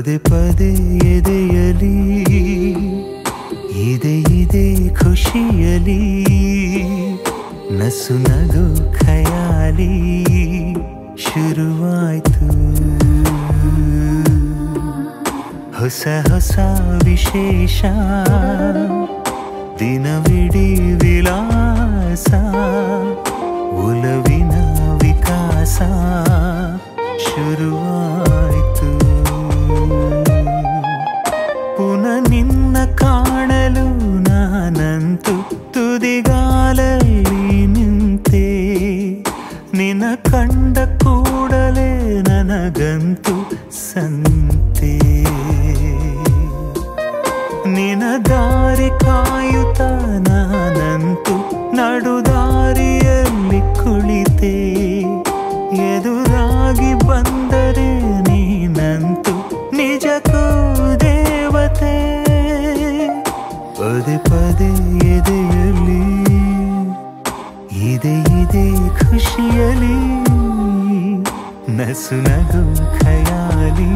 ಪದೇ ಪದೇ ಎದೆಯಲಿ ಇದೆ ಇದೆ ಖುಷಿಯಲಿ ನಸು ನಗು ಖಯಾಲಿ ಶುರುವಾಯ್ತು ಹೊಸ ಹೊಸ ವಿಶೇಷ ದಿನವಿಡೀ ವಿಲಾಸ ಒಲವಿನ ವಿಕಾಸ ಶುರುವಾಯಿತು ಪುನಃ ನಿನ್ನ ಕಾಣಲು ನಾನಂತೂ ತುದಿಗಾಲಲ್ಲಿ ನಿಂತೆ ನಿನ್ನ ಕಂಡ ಕೂಡಲೇ ನನಗಂತೂ ಸಂತೆ ನಿನ ದಾರಿ ಕಾಯುತ್ತ ನಾನಂತೂ ನಡುದಾರಿಯಲ್ಲಿ ಕುಳಿತೆ ಎದುರಾಗಿ ಬಂದರೆ ನೀನಂತೂ ನಿಜಕ್ಕೂ ದೇವತೆ ಪದೇ ಪದೇ ಎದೆಯಲ್ಲಿ ಇದೆ ಇದೆ ಖುಷಿಯಲಿ ನಸು ನಗು ಖಯಾಲಿ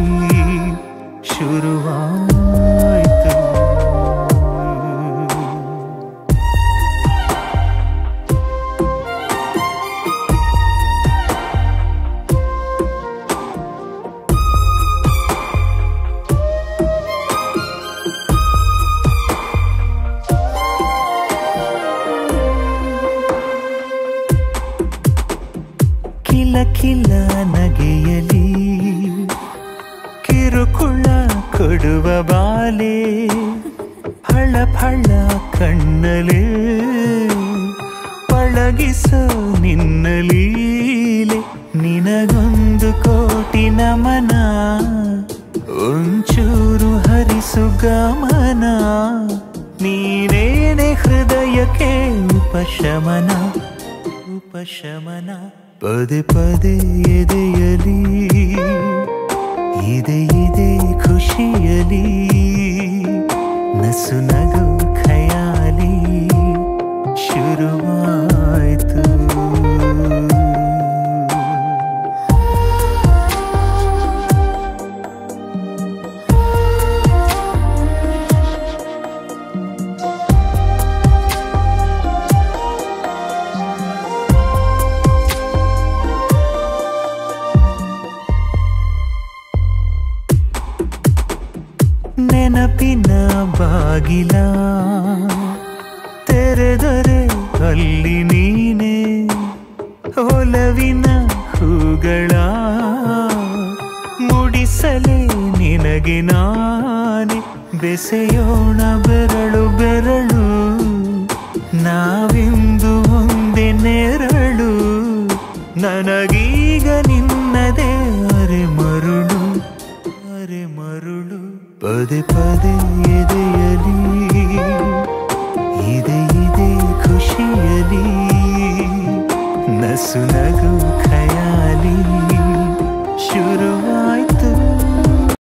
ಶುರುವಾಯಿತು ಕಿಲ ಕಿಲ ನಗೆಯಲಿ ಕಿರುಕುಳ ಕೊಡುವ ಬಾಲೆ ಫಳ ಫಳ ಕಣ್ಣಲೆ ಪಳಗಿಸೋ ನಿನ್ನ ಲೀಲೆ ನಿನಗೊಂದು ಕೋಟಿ ನಮನ ಒಂಚೂರು ಹರಿಸು ಗಮನ ನೀನೇನೆ ಹೃದಯಕ್ಕೆ ಉಪಶಮನ ಉಪಶಮನ ಪದೇ ಪದೇ ಎದೆಯಲಿ ಇದೆ ಇದೆ ಖುಷಿಯಲಿ ನಸು ನಗು ಖಯಾಲಿ ಶುರುವಾಯಿತು ನೆನಪಿನ ಬಾಗಿಲ ತೆರೆದರೆ ಅಲ್ಲಿ ನೀನೆ ಒಲವಿನ ಹೂಗಳ ಮುಡಿಸಲೇ ನಿನಗೆ ನಾನೆ ಬೆಸೆಯೋಣ ಬೆರಳು ಬೆರಳು ನಾವಿಂದು ಒಂದೇ ನೆರಳು ನನಗೀಗ ನಿನ್ನದೇ ಅರೆ ಮರುಳು ಅರೆ ಮರುಳು ಪದೇ ಪದೇ ಎದೆಯಲಿ ಇದೆ ಇದೆ ಖುಷಿಯಲಿ ನಸು ನಗು ಖಯಾಲಿ